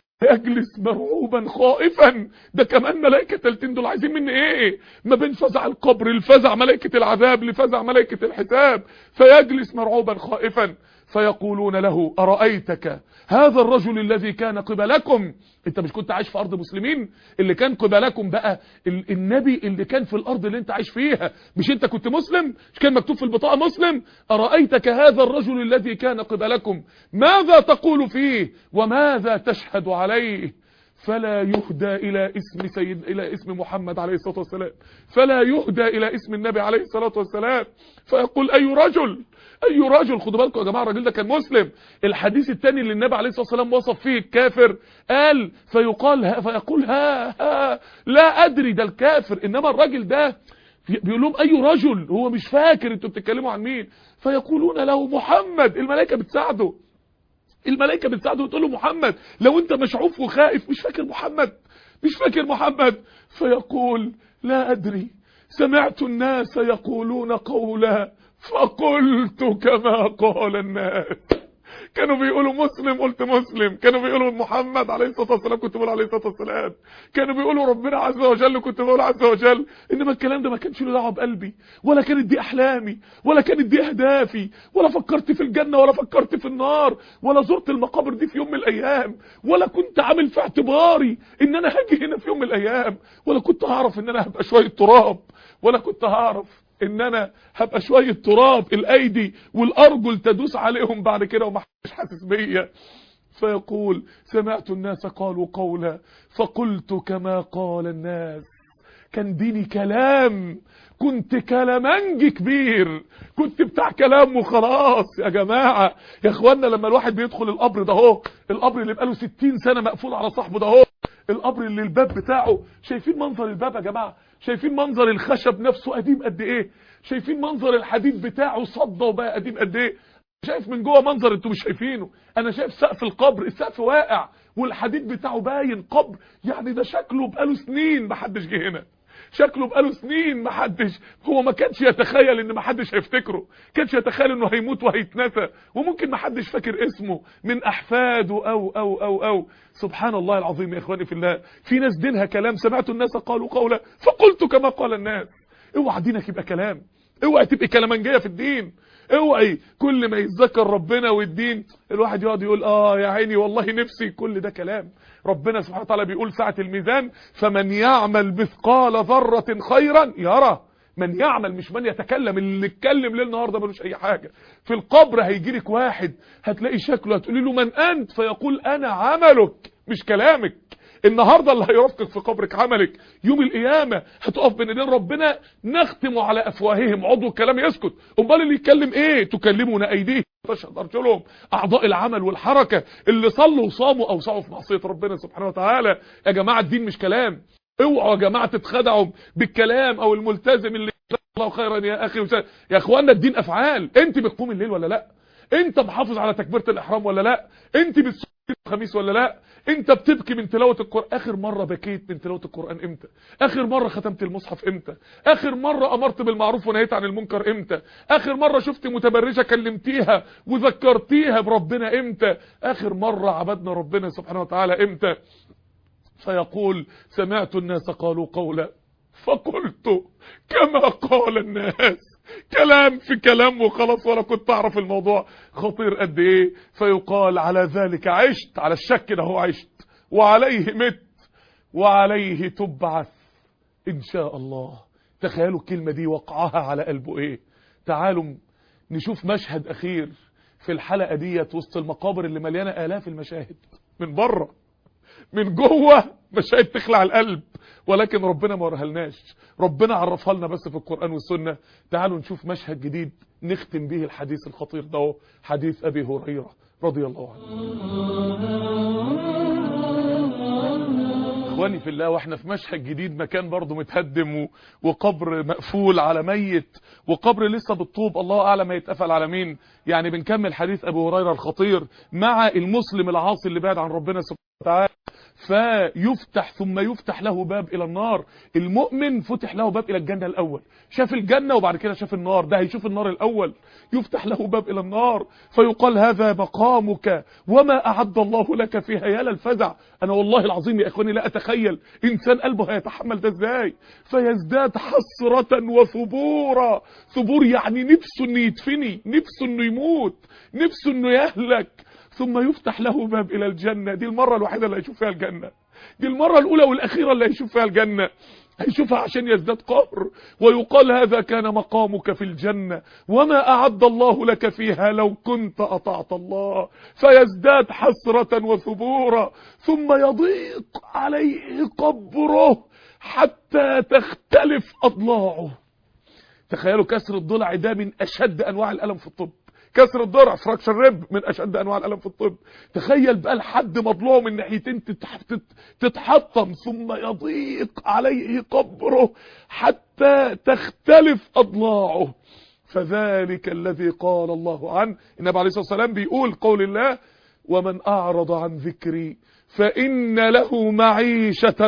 يجلس مرعوبا خائفا ده كمان ملائكة تلتين دول عايزين مني ايه ما بين فزع القبر لفزع ملائكة العذاب لفزع ملائكة الحساب فيجلس مرعوبا خائفا فيقولون له أرأيتك هذا الرجل الذي كان قبلكم انت مش كنت عايش في أرض مسلمين اللي كان قبلكم بقى ال- النبي اللي كان في الأرض اللي انت عايش فيها مش انت كنت مسلم مش كان مكتوب في البطاقة مسلم أرأيتك هذا الرجل الذي كان قبلكم ماذا تقول فيه وماذا تشهد عليه فلا يهدى إلى اسم سيد إلى اسم محمد عليه الصلاة والسلام فلا يهدى إلى اسم النبي عليه الصلاة والسلام فيقول أي رجل أي رجل خدوا بالكم يا جماعة الراجل ده كان مسلم الحديث الثاني اللي النبي عليه الصلاة والسلام وصف فيه الكافر قال فيقال ها فيقول ها ها لا أدري ده الكافر إنما الراجل ده بيقول لهم أي رجل هو مش فاكر انتوا بتتكلموا عن مين فيقولون له محمد الملائكة بتساعده الملائكة بتساعده وتقول له محمد لو انت مشعوف وخائف مش فاكر محمد مش فاكر محمد فيقول لا أدري سمعت الناس يقولون قولا فقلت كما قال الناس كانوا بيقولوا مسلم قلت مسلم كانوا بيقولوا محمد عليه الصلاة والسلام كنت بقول عليه الصلاة والسلام كانوا بيقولوا ربنا عز وجل كنت بقول عز وجل انما الكلام ده ما كانش له دعوه بقلبي ولا كانت دي احلامي ولا كانت دي اهدافي ولا فكرت في الجنة ولا فكرت في النار ولا زرت المقابر دي في يوم من الايام ولا كنت عامل في اعتباري ان انا هاجي هنا في يوم من الايام ولا كنت هعرف ان انا هبقى شوية تراب ولا كنت هعرف ان انا هبقى شوية تراب الايدي والارجل تدوس عليهم بعد كده وما حدش حاسس بيا فيقول سمعت الناس قالوا قولا فقلت كما قال الناس كان ديني كلام كنت كلامنج كبير كنت بتاع كلام وخلاص يا جماعة يا اخوانا لما الواحد بيدخل القبر ده اهو القبر اللي بقاله 60 سنة مقفول على صاحبه ده اهو القبر اللي الباب بتاعه شايفين منظر الباب يا جماعة شايفين منظر الخشب نفسه قديم قد ايه شايفين منظر الحديد بتاعه صدى وبقى قديم قد ايه شايف من جوه منظر انتوا مش شايفينه انا شايف سقف القبر السقف واقع والحديد بتاعه باين قبر يعني ده شكله بقاله سنين محدش جه هنا شكله بقاله سنين محدش هو ما كانش يتخيل ان محدش هيفتكره كانش يتخيل انه هيموت وهيتنسى وممكن محدش فاكر اسمه من احفاده او او او او سبحان الله العظيم يا اخواني في الله في ناس دينها كلام سمعت الناس قالوا قولا فقلت كما قال الناس اوعى دينك يبقى كلام اوعى تبقى كلامنجيه في الدين اوعي كل ما يتذكر ربنا والدين الواحد يقعد يقول اه يا عيني والله نفسي كل ده كلام ربنا سبحانه وتعالى بيقول ساعة الميزان فمن يعمل مثقال ذرة خيرا يرى من يعمل مش من يتكلم اللي اتكلم ليل نهار ده ملوش اي حاجه في القبر هيجي لك واحد هتلاقي شكله هتقولي له من انت فيقول انا عملك مش كلامك النهاردة اللي هيرافقك في قبرك عملك يوم القيامة هتقف بين ايدين ربنا نختم على افواههم عضو الكلام يسكت امال اللي يتكلم ايه تكلمون ايديهم تشهد ارجلهم اعضاء العمل والحركة اللي صلوا وصاموا او سعوا في معصية ربنا سبحانه وتعالى يا جماعة الدين مش كلام اوعوا يا جماعة تتخدعوا بالكلام او الملتزم اللي الله خيرا يا اخي وسهل. يا اخوانا الدين افعال انت بتقوم الليل ولا لا انت محافظ على تكبيرة الاحرام ولا لا انت بتصلي الخميس ولا لا انت بتبكي من تلاوة القرآن اخر مرة بكيت من تلاوة القرآن امتى اخر مرة ختمت المصحف امتى اخر مرة امرت بالمعروف ونهيت عن المنكر امتى اخر مرة شفت متبرجة كلمتيها وذكرتيها بربنا امتى اخر مرة عبدنا ربنا سبحانه وتعالى امتى فيقول سمعت الناس قالوا قولا فقلت كما قال الناس كلام في كلام وخلاص ولا كنت اعرف الموضوع خطير قد ايه فيقال على ذلك عشت على الشك ده هو عشت وعليه مت وعليه تبعث ان شاء الله تخيلوا الكلمة دي وقعها على قلبه ايه تعالوا نشوف مشهد اخير في الحلقة ديت وسط المقابر اللي مليانة الاف المشاهد من بره من جوه مشاهد تخلع القلب ولكن ربنا ما ورهلناش ربنا عرفها لنا بس في القرآن والسنة تعالوا نشوف مشهد جديد نختم به الحديث الخطير ده حديث أبي هريرة رضي الله عنه اخواني في الله واحنا في مشهد جديد مكان برضه متهدم وقبر مقفول على ميت وقبر لسه بالطوب الله اعلم هيتقفل على مين يعني بنكمل حديث ابو هريره الخطير مع المسلم العاصي اللي بعد عن ربنا سبحانه وتعالى فيفتح ثم يفتح له باب الى النار المؤمن فتح له باب الى الجنة الاول شاف الجنة وبعد كده شاف النار ده هيشوف النار الاول يفتح له باب الى النار فيقال هذا مقامك وما اعد الله لك فيها يا للفزع انا والله العظيم يا اخواني لا اتخيل انسان قلبه هيتحمل ده ازاي فيزداد حسرة وثبورا ثبور يعني نفسه انه يدفني نفسه انه يموت نفسه انه يهلك ثم يفتح له باب الى الجنة دي المرة الوحيدة اللي هيشوف فيها الجنة دي المرة الاولى والاخيرة اللي هيشوف فيها الجنة هيشوفها عشان يزداد قهر ويقال هذا كان مقامك في الجنة وما أعد الله لك فيها لو كنت أطعت الله فيزداد حسرة وثبورا ثم يضيق عليه قبره حتى تختلف أضلاعه تخيلوا كسر الضلع ده من أشد أنواع الألم في الطب كسر الضرع فراكشر ريب من اشد انواع الالم في الطب تخيل بقى لحد مضلوع من ناحيتين تتحطم ثم يضيق عليه قبره حتى تختلف اضلاعه فذلك الذي قال الله عنه النبي عليه الصلاه والسلام بيقول قول الله ومن اعرض عن ذكري فان له معيشه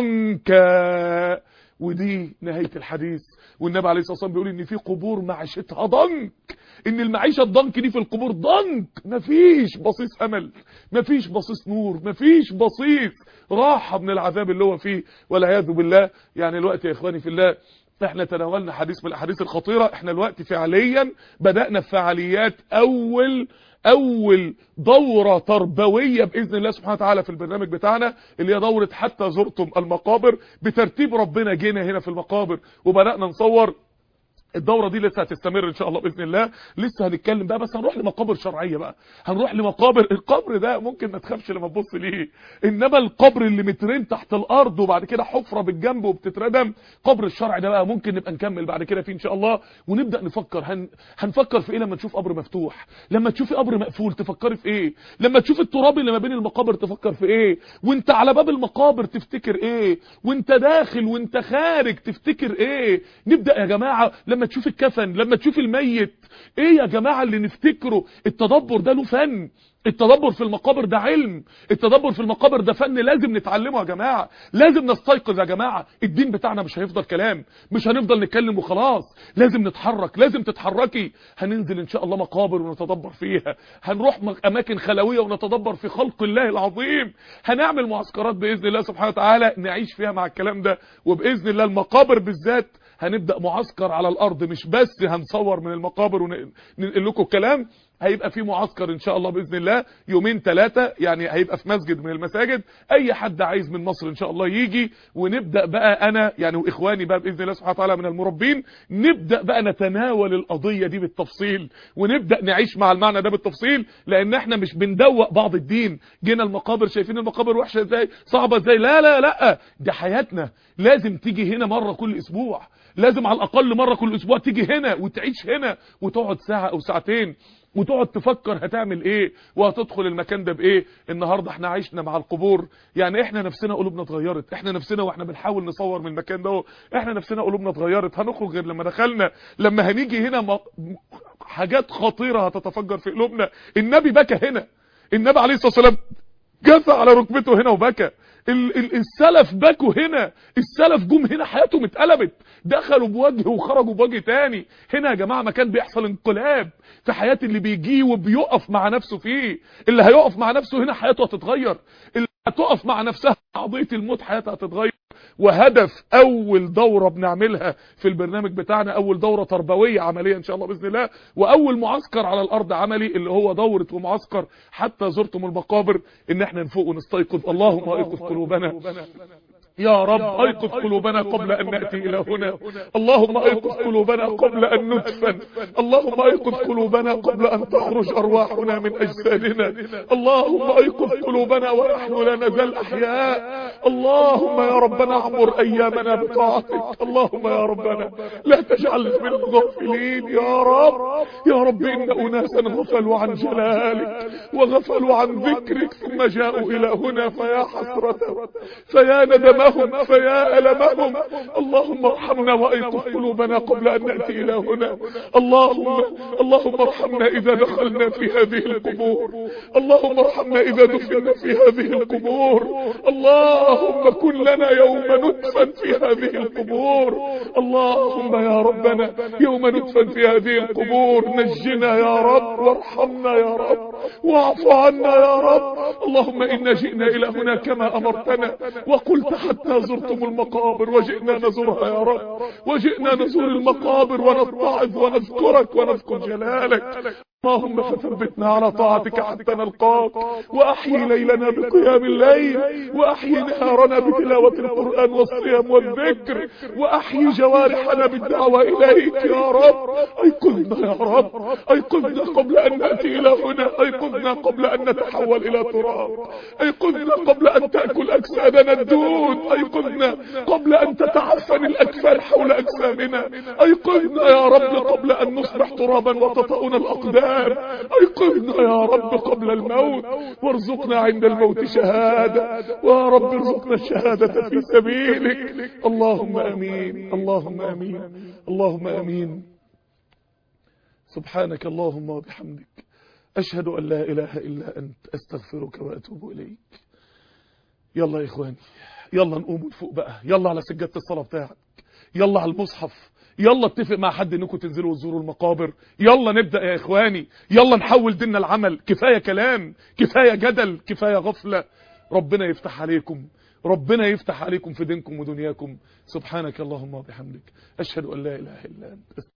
ضنكا ودي نهايه الحديث والنبي عليه الصلاه والسلام بيقول ان في قبور معيشتها ضنك ان المعيشة الضنك دي في القبور ضنك مفيش بصيص امل مفيش بصيص نور مفيش بصيص راحة من العذاب اللي هو فيه والعياذ بالله يعني الوقت يا اخواني في الله احنا تناولنا حديث من الاحاديث الخطيرة احنا الوقت فعليا بدأنا في فعاليات اول اول دورة تربوية باذن الله سبحانه وتعالى في البرنامج بتاعنا اللي هي دورة حتى زرتم المقابر بترتيب ربنا جينا هنا في المقابر وبدأنا نصور الدورة دي لسه هتستمر ان شاء الله باذن الله لسه هنتكلم بقى بس هنروح لمقابر شرعية بقى هنروح لمقابر القبر ده ممكن ما تخافش لما تبص ليه انما القبر اللي مترين تحت الارض وبعد كده حفرة بالجنب وبتتردم قبر الشرع ده بقى ممكن نبقى نكمل بعد كده فيه ان شاء الله ونبدا نفكر هن... هنفكر في ايه لما نشوف قبر مفتوح لما تشوفي قبر مقفول تفكري في ايه لما تشوف التراب اللي ما بين المقابر تفكر في ايه وانت على باب المقابر تفتكر ايه وانت داخل وانت خارج تفتكر ايه نبدا يا جماعه لما تشوف الكفن لما تشوف الميت ايه يا جماعة اللي نفتكره التدبر ده له فن التدبر في المقابر ده علم التدبر في المقابر ده فن لازم نتعلمه يا جماعة لازم نستيقظ يا جماعة الدين بتاعنا مش هيفضل كلام مش هنفضل نتكلم وخلاص لازم نتحرك لازم تتحركي هننزل ان شاء الله مقابر ونتدبر فيها هنروح اماكن خلوية ونتدبر في خلق الله العظيم هنعمل معسكرات بإذن الله سبحانه وتعالى نعيش فيها مع الكلام ده وبإذن الله المقابر بالذات هنبدأ معسكر على الأرض مش بس هنصور من المقابر وننقل لكم الكلام هيبقى في معسكر ان شاء الله باذن الله يومين ثلاثه يعني هيبقى في مسجد من المساجد اي حد عايز من مصر ان شاء الله يجي ونبدا بقى انا يعني واخواني بقى باذن الله سبحانه وتعالى من المربين نبدا بقى نتناول القضيه دي بالتفصيل ونبدا نعيش مع المعنى ده بالتفصيل لان احنا مش بندوق بعض الدين جينا المقابر شايفين المقابر وحشه ازاي صعبه ازاي لا لا لا دي حياتنا لازم تيجي هنا مره كل اسبوع لازم على الاقل مره كل اسبوع تيجي هنا وتعيش هنا وتقعد ساعه او ساعتين وتقعد تفكر هتعمل ايه وهتدخل المكان ده بايه النهارده احنا عشنا مع القبور يعني احنا نفسنا قلوبنا اتغيرت احنا نفسنا واحنا بنحاول نصور من المكان ده احنا نفسنا قلوبنا اتغيرت هنخرج غير لما دخلنا لما هنيجي هنا م... حاجات خطيره هتتفجر في قلوبنا النبي بكى هنا النبي عليه الصلاه والسلام جثى على ركبته هنا وبكى ال ال السلف بكوا هنا السلف جم هنا حياتهم اتقلبت دخلوا بوجه وخرجوا بوجه تاني هنا يا جماعة مكان بيحصل انقلاب في حياة اللي بيجي وبيقف مع نفسه فيه اللي هيقف مع نفسه هنا حياته هتتغير اللي هتقف مع نفسها قضية الموت حياتها هتتغير وهدف اول دورة بنعملها في البرنامج بتاعنا اول دورة تربوية عملية ان شاء الله باذن الله واول معسكر على الارض عملي اللي هو دورة ومعسكر حتى زرتم المقابر ان احنا نفوق ونستيقظ اللهم ايقظ قلوبنا يا رب ايقظ قلوبنا قبل ان نأتي الى هنا اللهم ايقظ قلوبنا قبل ان ندفن اللهم ايقظ قلوبنا قبل ان تخرج ارواحنا من اجسادنا اللهم ايقظ قلوبنا ونحن لا نزال احياء اللهم يا ربنا اعمر ايامنا بطاعتك اللهم يا ربنا لا تجعلنا من الغافلين يا رب يا رب ان اناسا غفلوا عن جلالك وغفلوا عن ذكرك ثم جاءوا الى هنا فيا حسرة فيا ندم ألمهم فيا ألمهم اللهم ارحمنا وأيقظ قلوبنا قبل أن نأتي إلى هنا اللهم اللهم ارحمنا إذا دخلنا في هذه القبور اللهم ارحمنا إذا دفنا في هذه القبور اللهم كن لنا يوم ندفن في هذه القبور اللهم يا ربنا يوم ندفن في هذه القبور نجنا يا رب وارحمنا يا رب واعف عنا يا رب اللهم إنا جئنا إلى هنا كما أمرتنا وقلت حتى زرتم المقابر وجئنا نزورها يا رب وجئنا نزور المقابر ونتعظ ونذكرك ونذكر جلالك اللهم فثبتنا على طاعتك حتى نلقاك واحيي ليلنا بقيام الليل واحيي نهارنا بتلاوة القرآن والصيام والذكر واحيي جوارحنا بالدعوة اليك يا رب ايقظنا يا رب ايقظنا قبل ان نأتي الى هنا ايقظنا قبل ان نتحول الى تراب ايقظنا قبل ان تأكل اجسادنا الدود ايقظنا قبل ان تتعفن الاكفان حول اجسامنا ايقظنا يا رب قبل ان نصبح ترابا وتطأنا الاقدام ايقظنا يا رب قبل الموت وارزقنا عند الموت شهادة ويا رب ارزقنا الشهادة في سبيلك اللهم امين اللهم امين اللهم امين سبحانك اللهم وبحمدك اشهد ان لا اله الا انت استغفرك واتوب اليك يلا يا اخواني يلا نقوم ونفوق بقى يلا على سجادة الصلاة بتاعك يلا على المصحف يلا اتفق مع حد انكم تنزلوا وتزوروا المقابر يلا نبدأ يا اخواني يلا نحول ديننا العمل كفاية كلام كفاية جدل كفاية غفلة ربنا يفتح عليكم ربنا يفتح عليكم في دينكم ودنياكم سبحانك اللهم وبحمدك اشهد ان لا اله الا انت